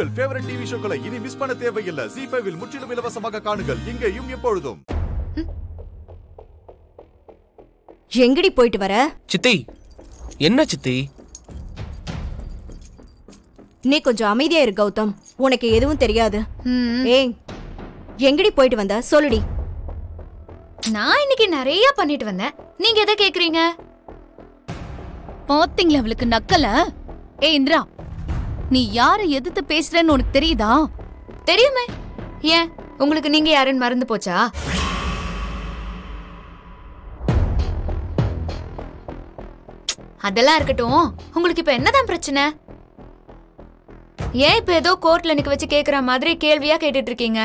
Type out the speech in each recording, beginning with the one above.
உங்கள் favourite TV ஷோக்களை இனி miss பண்ண தேவையில்லை ஜி ஃபைவில் முற்றிலும் இலவசமாக காணுங்கள் இங்கேயும் எப்பொழுதும் எங்கடி போயிட்டு வர சித்தி என்ன சித்தி நீ கொஞ்சம் அமைதியா இரு கௌதம் உனக்கு எதுவும் தெரியாது ம், ஏய் எங்கடி போயிட்டு வந்த சொல்லுடி நான் இன்னைக்கு நிறைய பண்ணிட்டு வந்தேன் நீங்க எதை கேக்குறீங்க பாத்தீங்களா அவளுக்கு நக்கல ஏ இந்திரா நீ யார எதிர்த்து பேசுறன்னு உனக்கு தெரியுதா தெரியுமே ஏன் உங்களுக்கு நீங்க யாருன்னு மறந்து போச்சா அதெல்லாம் இருக்கட்டும் உங்களுக்கு இப்ப என்னதான் பிரச்சனை ஏன் இப்ப ஏதோ கோர்ட்ல நிக்க வச்சு கேக்குற மாதிரி கேள்வியா கேட்டுட்டு இருக்கீங்க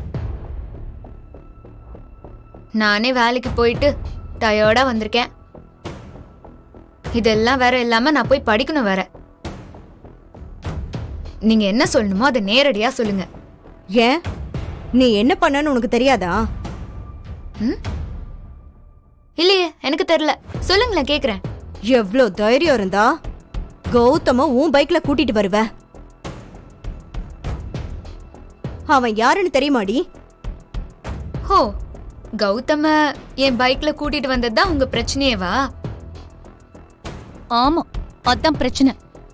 நானே வேலைக்கு போயிட்டு டயர்டா வந்திருக்கேன் இதெல்லாம் வேற இல்லாம நான் போய் படிக்கணும் வேற நீங்க என்ன சொல்லணுமோ அதை நேரடியா சொல்லுங்க ஏன் நீ என்ன பண்ணன்னு உனக்கு தெரியாதா ம்? இல்லையே எனக்கு தெரியல சொல்லுங்களேன் கேக்குறேன் எவ்ளோ தைரியம் இருந்தா கௌதம உன் பைக்ல கூட்டிட்டு வருவ அவன் யாருன்னு தெரியுமாடி ஹோ கௌதம என் பைக்ல கூட்டிட்டு வந்ததுதான் உங்க பிரச்சனையேவா ஆமா அதான் பிரச்சனை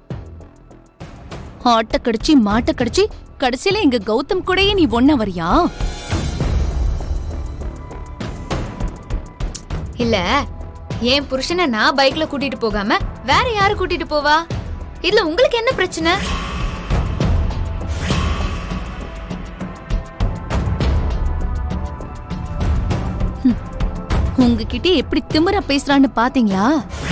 ஆட்ட கடிச்சு மாட்ட கடிச்சு கடைசியில எங்க கௌதம் கூடயே நீ ஒன்ன வரியா இல்ல என் புருஷனை நான் பைக்ல கூட்டிட்டு போகாம வேற யாரு கூட்டிட்டு போவா இதுல உங்களுக்கு என்ன பிரச்சனை உங்ககிட்ட எப்படி திமிரா பேசுறான்னு பாத்தீங்களா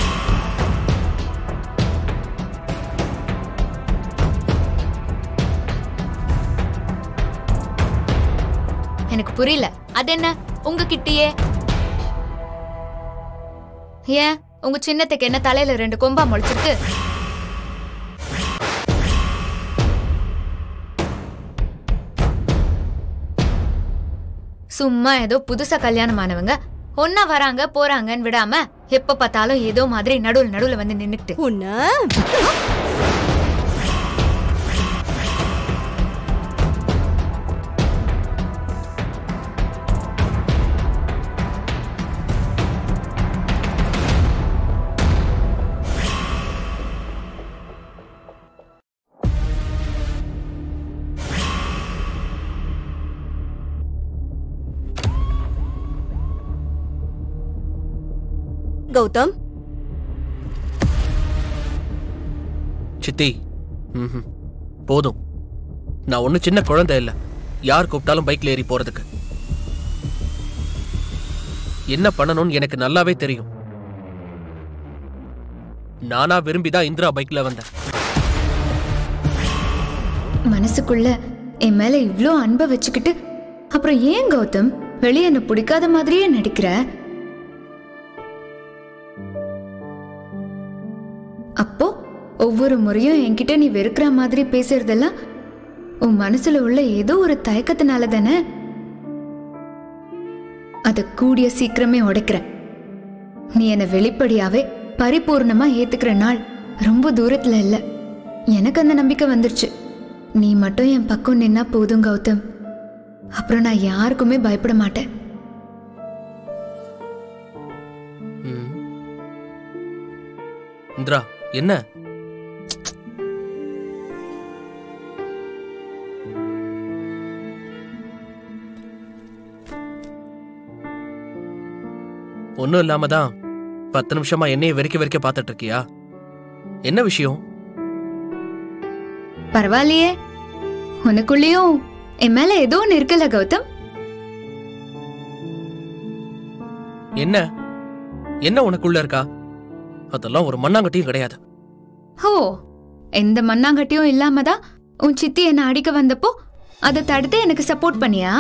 எனக்கு புரியல அது என்ன உங்ககிட்டயே ஏன் உங்க சின்னத்துக்கு என்ன தலையில ரெண்டு கொம்பா முளைச்சிருக்கு சும்மா ஏதோ புதுசா கல்யாணம் ஆனவங்க ஒன்னா வராங்க போறாங்கன்னு விடாம எப்ப பார்த்தாலும் ஏதோ மாதிரி நடுவுல நடுவுல வந்து நின்னுக்கிட்டு உன்ன கௌதம் சித்தி ம்ஹும். போதும் நான் ஒன்றும் சின்ன குழந்தை இல்லை யார் கூப்பிட்டாலும் பைக்ல ஏறி போறதுக்கு என்ன பண்ணணும்னு எனக்கு நல்லாவே தெரியும் நானா விரும்பி தான் இந்திரா பைக்ல வந்தேன் மனசுக்குள்ள என் மேல இவ்ளோ அன்பை வச்சுக்கிட்டு அப்புறம் ஏன் கௌதம் வெளியே என்ன பிடிக்காத மாதிரியே நடிக்கிற அப்போ ஒவ்வொரு முறையும் என்கிட்ட நீ வெறுக்கிற மாதிரி பேசுறதெல்லாம் உன் மனசுல உள்ள ஏதோ ஒரு தயக்கத்தினால தானே அத கூடிய சீக்கிரமே உடைக்கிற நீ என்னை வெளிப்படையாவே பரிபூர்ணமா ஏத்துக்கிற நாள் ரொம்ப தூரத்துல இல்ல எனக்கு அந்த நம்பிக்கை வந்துருச்சு நீ மட்டும் என் பக்கம் நின்னா போதும் கௌதம் அப்புறம் நான் யாருக்குமே பயப்பட மாட்டேன் ம். இந்திரா என்ன ஒன்றும் இல்லாம தான் பத்து நிமிஷமா என்னைய வெறிக்க வெறிக்க பார்த்துட்டு இருக்கியா என்ன விஷயம் பரவாயில்லையே உனக்குள்ளேயும் என் மேல ஏதோ ஒன்று இருக்குல்ல கௌதம் என்ன என்ன உனக்குள்ள இருக்கா அதெல்லாம் ஒரு மண்ணாங்கட்டியும் கிடையாது ஹோ எந்த மண்ணாங்கட்டியும் இல்லாம தான் உன் சித்தி என்னை அடிக்க வந்தப்போ அதை தடுத்து எனக்கு சப்போர்ட் பண்ணியா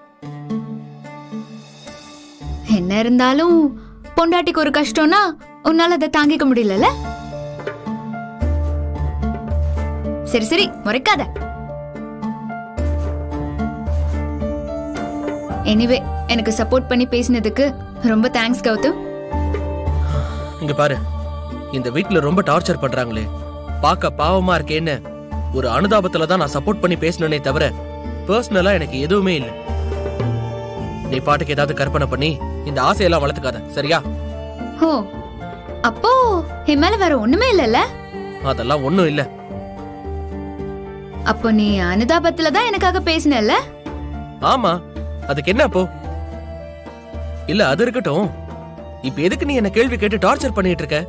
என்ன இருந்தாலும் பொண்டாட்டிக்கு ஒரு கஷ்டம்னா உன்னால அதை தாங்கிக்க முடியலல்ல சரி சரி முறைக்காத எனிவே எனக்கு சப்போர்ட் பண்ணி பேசினதுக்கு ரொம்ப தேங்க்ஸ் கௌதம் இங்க பாரு இந்த வீட்ல ரொம்ப டார்ச்சர் பண்றாங்களே பார்க்க பாவமா இருக்கேன்னு ஒரு அனுதாபத்துல தான் நான் சப்போர்ட் பண்ணி பேசினேனே தவிர பர்சனலா எனக்கு எதுவுமே இல்லை நீ பாட்டுக்கு ஏதாவது கற்பனை பண்ணி இந்த ஆசையெல்லாம் வளர்த்துக்காத சரியா ஓ அப்போ என் மேல வேற ஒண்ணுமே இல்லைல்ல அதெல்லாம் ஒண்ணும் இல்ல அப்போ நீ அனுதாபத்துல தான் எனக்காக பேசினல்ல ஆமா அதுக்கு என்ன அப்போ இல்ல அது இருக்கட்டும் இப்ப எதுக்கு நீ என்ன கேள்வி கேட்டு டார்ச்சர் பண்ணிட்டு இருக்க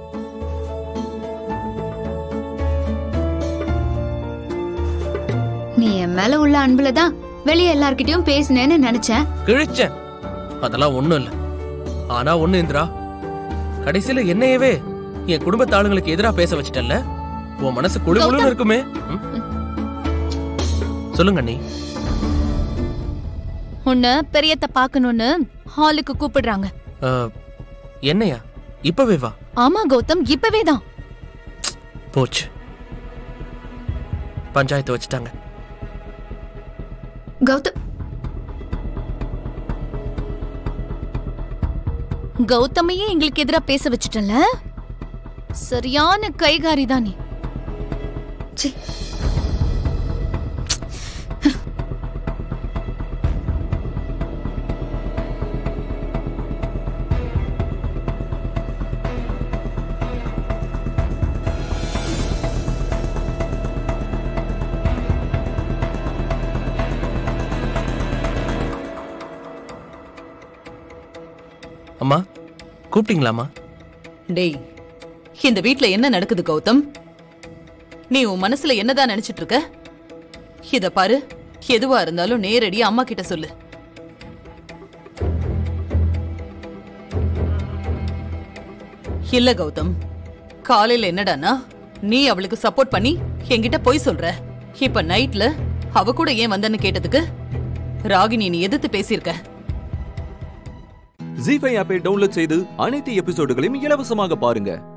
நீ என் மேல உள்ள அன்புல தான் வெளியே எல்லார்கிட்டயும் பேசினேன்னு நினைச்சேன் கிழிச்சேன் அதெல்லாம் ஒண்ணும் இல்ல ஆனா ஒண்ணு இந்திரா கடைசியில என்னையவே என் குடும்பத்து ஆளுங்களுக்கு எதிரா பேச வச்சிட்டல்ல உன் மனசு குழு குழுன்னு இருக்குமே ம்? சொல்லுங்க அண்ணி உன்னை பெரியத்த பாக்கணும்னு ஹாலுக்கு கூப்பிடுறாங்க அஹ், என்னையா இப்பவே வா ஆமா கௌதம் இப்பவே தான் போச்சு பஞ்சாயத்து வச்சுட்டாங்க கௌதம் கௌதமையே எங்களுக்கு எதிரா பேச வச்சுட்டல சரியான கைகாரி தான் நீ ச்சீ. அம்மா கூப்பிட்டீங்களாம்மா டேய் இந்த வீட்ல என்ன நடக்குது கௌதம் நீ உன் மனசுல என்னதான் நினைச்சிட்டு இருக்க இத பாரு எதுவா இருந்தாலும் நேரடியா அம்மா கிட்ட சொல்லு இல்ல கௌதம் காலையில என்னடானா நீ அவளுக்கு சப்போர்ட் பண்ணி என்கிட்ட போய் சொல்ற இப்ப நைட்ல அவ கூட ஏன் வந்தன்னு கேட்டதுக்கு ராகினி நீ எதிர்த்து பேசியிருக்க ஜி ஃபைவ் ஆப்பை டவுன்லோட் செய்து அனைத்து எபிசோடுகளையும் இலவசமாக பாருங்க